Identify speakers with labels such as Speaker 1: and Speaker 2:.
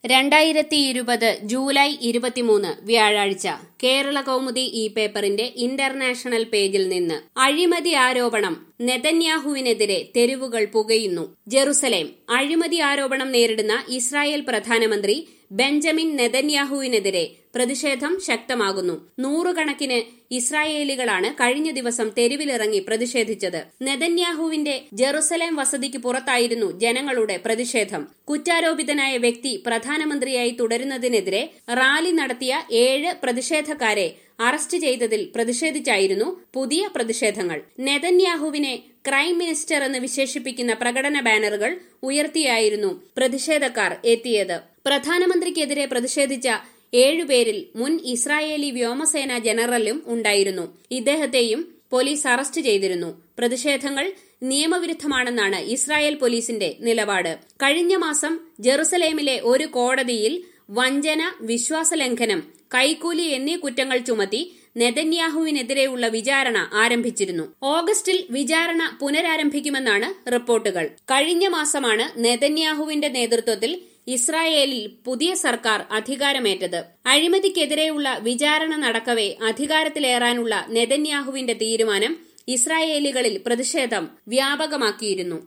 Speaker 1: രണ്ടായിരത്തി ഇരുപത് ജൂലൈ ഇരുപത്തിമൂന്ന് വ്യാഴാഴ്ച കേരള കൗമുദി ഈ പേപ്പറിന്റെ ഇന്റർനാഷണൽ പേജിൽ നിന്ന് അഴിമതി ആരോപണം നെതന്യാഹുവിനെതിരെ തെരുവുകൾ പുകയുന്നു ജെറുസലേം അഴിമതി ആരോപണം നേരിടുന്ന ഇസ്രായേൽ പ്രധാനമന്ത്രി ബെഞ്ചമിൻ നെതന്യാഹുവിനെതിരെ പ്രതിഷേധം ശക്തമാകുന്നു നൂറുകണക്കിന് ഇസ്രായേലികളാണ് കഴിഞ്ഞ ദിവസം തെരുവിലിറങ്ങി പ്രതിഷേധിച്ചത് നെതന്യാഹുവിന്റെ ജെറുസലേം വസതിക്ക് പുറത്തായിരുന്നു ജനങ്ങളുടെ പ്രതിഷേധം കുറ്റാരോപിതനായ വ്യക്തി പ്രധാനമന്ത്രിയായി തുടരുന്നതിനെതിരെ റാലി നടത്തിയ ഏഴ് പ്രതിഷേധക്കാരെ അറസ്റ്റ് ചെയ്തതിൽ പ്രതിഷേധിച്ചായിരുന്നു പുതിയ പ്രതിഷേധങ്ങൾ നെതന്യാഹുവിനെ ക്രൈം മിനിസ്റ്റർ എന്ന് വിശേഷിപ്പിക്കുന്ന പ്രകടന ബാനറുകൾ ഉയർത്തിയായിരുന്നു പ്രതിഷേധക്കാർ എത്തിയത് പ്രധാനമന്ത്രിക്കെതിരെ പ്രതിഷേധിച്ച ഏഴുപേരിൽ മുൻ ഇസ്രായേലി വ്യോമസേന ജനറലും ഉണ്ടായിരുന്നു ഇദ്ദേഹത്തെയും പോലീസ് അറസ്റ്റ് ചെയ്തിരുന്നു പ്രതിഷേധങ്ങൾ നിയമവിരുദ്ധമാണെന്നാണ് ഇസ്രായേൽ പോലീസിന്റെ നിലപാട് കഴിഞ്ഞ മാസം ജെറുസലേമിലെ ഒരു കോടതിയിൽ വഞ്ചന വിശ്വാസലംഘനം കൈക്കൂലി എന്നീ കുറ്റങ്ങൾ ചുമത്തി നെതന്യാഹുവിനെതിരെയുള്ള വിചാരണ ആരംഭിച്ചിരുന്നു ഓഗസ്റ്റിൽ വിചാരണ പുനരാരംഭിക്കുമെന്നാണ് റിപ്പോർട്ടുകൾ കഴിഞ്ഞ മാസമാണ് നെതന്യാഹുവിന്റെ നേതൃത്വത്തിൽ ഇസ്രായേലിൽ പുതിയ സർക്കാർ അധികാരമേറ്റത് അഴിമതിക്കെതിരെയുള്ള വിചാരണ നടക്കവെ അധികാരത്തിലേറാനുള്ള നെതന്യാഹുവിന്റെ തീരുമാനം ഇസ്രായേലികളിൽ പ്രതിഷേധം വ്യാപകമാക്കിയിരുന്നു